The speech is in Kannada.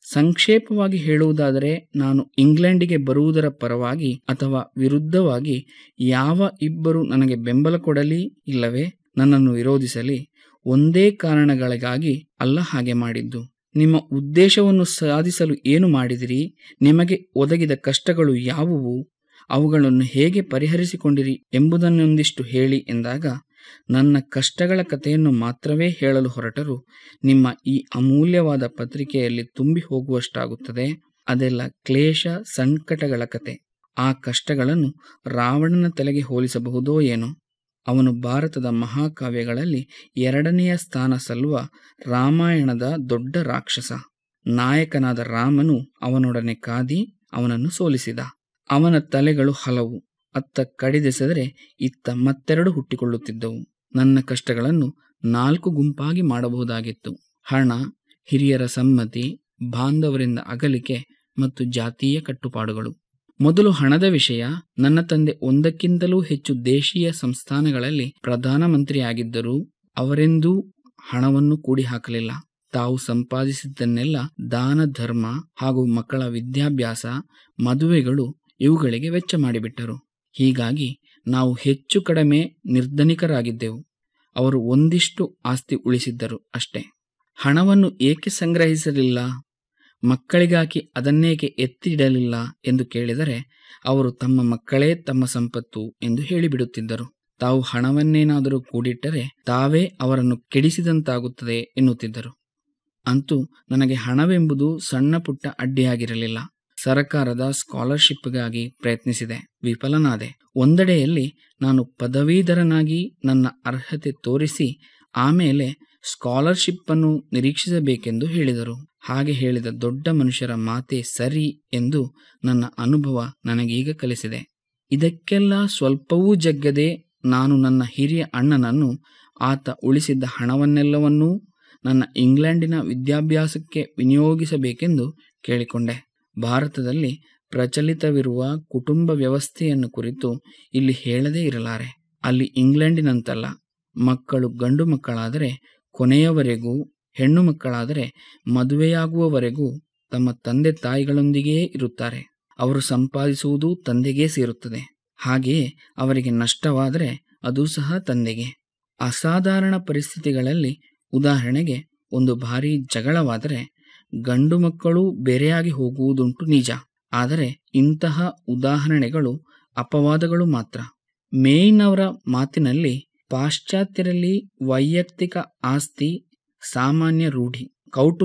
ಸಂಕ್ಷೇಪವಾಗಿ ಹೇಳುವುದಾದರೆ ನಾನು ಇಂಗ್ಲೆಂಡಿಗೆ ಬರುವುದರ ಪರವಾಗಿ ಅಥವಾ ವಿರುದ್ಧವಾಗಿ ಯಾವ ಇಬ್ಬರು ನನಗೆ ಬೆಂಬಲ ಕೊಡಲಿ ಇಲ್ಲವೇ ನನ್ನನ್ನು ವಿರೋಧಿಸಲಿ ಒಂದೇ ಕಾರಣಗಳಿಗಾಗಿ ಅಲ್ಲ ಹಾಗೆ ಮಾಡಿದ್ದು ನಿಮ್ಮ ಉದ್ದೇಶವನ್ನು ಸಾಧಿಸಲು ಏನು ಮಾಡಿದಿರಿ ನಿಮಗೆ ಒದಗಿದ ಕಷ್ಟಗಳು ಯಾವುವು ಅವುಗಳನ್ನು ಹೇಗೆ ಪರಿಹರಿಸಿಕೊಂಡಿರಿ ಎಂಬುದನ್ನೊಂದಿಷ್ಟು ಹೇಳಿ ಎಂದಾಗ ನನ್ನ ಕಷ್ಟಗಳ ಕಥೆಯನ್ನು ಮಾತ್ರವೇ ಹೇಳಲು ಹೊರಟರು ನಿಮ್ಮ ಈ ಅಮೂಲ್ಯವಾದ ಪತ್ರಿಕೆಯಲ್ಲಿ ತುಂಬಿ ಹೋಗುವಷ್ಟಾಗುತ್ತದೆ ಅದೆಲ್ಲ ಕ್ಲೇಶ ಸಂಕಟಗಳ ಕತೆ ಆ ಕಷ್ಟಗಳನ್ನು ರಾವಣನ ತಲೆಗೆ ಹೋಲಿಸಬಹುದೋ ಏನೋ ಅವನು ಭಾರತದ ಮಹಾಕಾವ್ಯಗಳಲ್ಲಿ ಎರಡನೆಯ ಸ್ಥಾನ ಸಲ್ಲುವ ರಾಮಾಯಣದ ದೊಡ್ಡ ರಾಕ್ಷಸ ನಾಯಕನಾದ ರಾಮನು ಅವನೊಡನೆ ಕಾದಿ ಅವನನ್ನು ಸೋಲಿಸಿದ ಅವನ ತಲೆಗಳು ಹಲವು ಅತ್ತ ಕಡಿದೆಸೆದರೆ ಇತ್ತ ಮತ್ತೆರಡು ಹುಟ್ಟಿಕೊಳ್ಳುತ್ತಿದ್ದವು ನನ್ನ ಕಷ್ಟಗಳನ್ನು ನಾಲ್ಕು ಗುಂಪಾಗಿ ಮಾಡಬಹುದಾಗಿತ್ತು ಹಣ ಹಿರಿಯರ ಸಮ್ಮತಿ ಬಾಂಧವರಿಂದ ಅಗಲಿಕೆ ಮತ್ತು ಜಾತೀಯ ಕಟ್ಟುಪಾಡುಗಳು ಮೊದಲು ಹಣದ ವಿಷಯ ನನ್ನ ತಂದೆ ಒಂದಕ್ಕಿಂತಲೂ ಹೆಚ್ಚು ದೇಶೀಯ ಸಂಸ್ಥಾನಗಳಲ್ಲಿ ಪ್ರಧಾನಮಂತ್ರಿಯಾಗಿದ್ದರೂ ಅವರೆಂದೂ ಹಣವನ್ನು ಕೂಡಿ ಹಾಕಲಿಲ್ಲ ತಾವು ಸಂಪಾದಿಸಿದ್ದನ್ನೆಲ್ಲ ದಾನ ಧರ್ಮ ಹಾಗೂ ಮಕ್ಕಳ ವಿದ್ಯಾಭ್ಯಾಸ ಮದುವೆಗಳು ಇವುಗಳಿಗೆ ವೆಚ್ಚ ಮಾಡಿಬಿಟ್ಟರು ಹೀಗಾಗಿ ನಾವು ಹೆಚ್ಚು ಕಡಿಮೆ ನಿರ್ಧನಿಕರಾಗಿದ್ದೆವು ಅವರು ಒಂದಿಷ್ಟು ಆಸ್ತಿ ಉಳಿಸಿದ್ದರು ಅಷ್ಟೇ ಹಣವನ್ನು ಏಕೆ ಸಂಗ್ರಹಿಸಲಿಲ್ಲ ಮಕ್ಕಳಿಗಾಗಿ ಅದನ್ನೇಕೆ ಎತ್ತಿಡಲಿಲ್ಲ ಎಂದು ಕೇಳಿದರೆ ಅವರು ತಮ್ಮ ಮಕ್ಕಳೇ ತಮ್ಮ ಸಂಪತ್ತು ಎಂದು ಹೇಳಿಬಿಡುತ್ತಿದ್ದರು ತಾವು ಹಣವನ್ನೇನಾದರೂ ಕೂಡಿಟ್ಟರೆ ತಾವೇ ಅವರನ್ನು ಕೆಡಿಸಿದಂತಾಗುತ್ತದೆ ಎನ್ನುತ್ತಿದ್ದರು ಅಂತೂ ನನಗೆ ಹಣವೆಂಬುದು ಸಣ್ಣ ಪುಟ್ಟ ಅಡ್ಡಿಯಾಗಿರಲಿಲ್ಲ ಸರಕಾರದ ಸ್ಕಾಲರ್ಶಿಪ್ಗಾಗಿ ಪ್ರಯತ್ನಿಸಿದೆ ವಿಫಲನಾದೆ ಒಂದೆಡೆಯಲ್ಲಿ ನಾನು ಪದವೀಧರನಾಗಿ ನನ್ನ ಅರ್ಹತೆ ತೋರಿಸಿ ಆಮೇಲೆ ಸ್ಕಾಲರ್ಶಿಪ್ ಅನ್ನು ನಿರೀಕ್ಷಿಸಬೇಕೆಂದು ಹೇಳಿದರು ಹಾಗೆ ಹೇಳಿದ ದೊಡ್ಡ ಮನುಷ್ಯರ ಮಾತೆ ಸರಿ ಎಂದು ನನ್ನ ಅನುಭವ ನನಗೀಗ ಕಲಿಸಿದೆ ಇದಕ್ಕೆಲ್ಲ ಸ್ವಲ್ಪವೂ ಜಗ್ಗದೆ ನಾನು ನನ್ನ ಹಿರಿಯ ಅಣ್ಣನನ್ನು ಆತ ಉಳಿಸಿದ್ದ ಹಣವನ್ನೆಲ್ಲವನ್ನೂ ನನ್ನ ಇಂಗ್ಲೆಂಡಿನ ವಿದ್ಯಾಭ್ಯಾಸಕ್ಕೆ ವಿನಿಯೋಗಿಸಬೇಕೆಂದು ಕೇಳಿಕೊಂಡೆ ಭಾರತದಲ್ಲಿ ಪ್ರಚಲಿತವಿರುವ ಕುಟುಂಬ ವ್ಯವಸ್ಥೆಯನ್ನು ಕುರಿತು ಇಲ್ಲಿ ಹೇಳದೇ ಇರಲಾರೆ ಅಲ್ಲಿ ಇಂಗ್ಲೆಂಡಿನಂತಲ್ಲ ಮಕ್ಕಳು ಗಂಡು ಮಕ್ಕಳಾದರೆ ಕೊನೆಯವರೆಗೂ ಹೆಣ್ಣು ಮಕ್ಕಳಾದರೆ ಮದುವೆಯಾಗುವವರೆಗೂ ತಮ್ಮ ತಂದೆ ತಾಯಿಗಳೊಂದಿಗೇ ಇರುತ್ತಾರೆ ಅವರು ಸಂಪಾದಿಸುವುದು ತಂದೆಗೇ ಸೇರುತ್ತದೆ ಹಾಗೆಯೇ ಅವರಿಗೆ ನಷ್ಟವಾದರೆ ಅದು ಸಹ ತಂದೆಗೆ ಅಸಾಧಾರಣ ಪರಿಸ್ಥಿತಿಗಳಲ್ಲಿ ಉದಾಹರಣೆಗೆ ಒಂದು ಭಾರಿ ಜಗಳವಾದರೆ ಗಂಡು ಮಕ್ಕಳು ಬೇರೆಯಾಗಿ ಹೋಗುವುದುಂಟು ನಿಜ ಆದರೆ ಇಂತಹ ಉದಾಹರಣೆಗಳು ಅಪವಾದಗಳು ಮಾತ್ರ ಮೇಯ್ನವರ ಮಾತಿನಲ್ಲಿ ಪಾಶ್ಚಾತ್ಯರಲ್ಲಿ ವೈಯಕ್ತಿಕ ಆಸ್ತಿ ಸಾಮಾನ್ಯ ರೂಢಿ ಕೌಟುಂಬಿಕ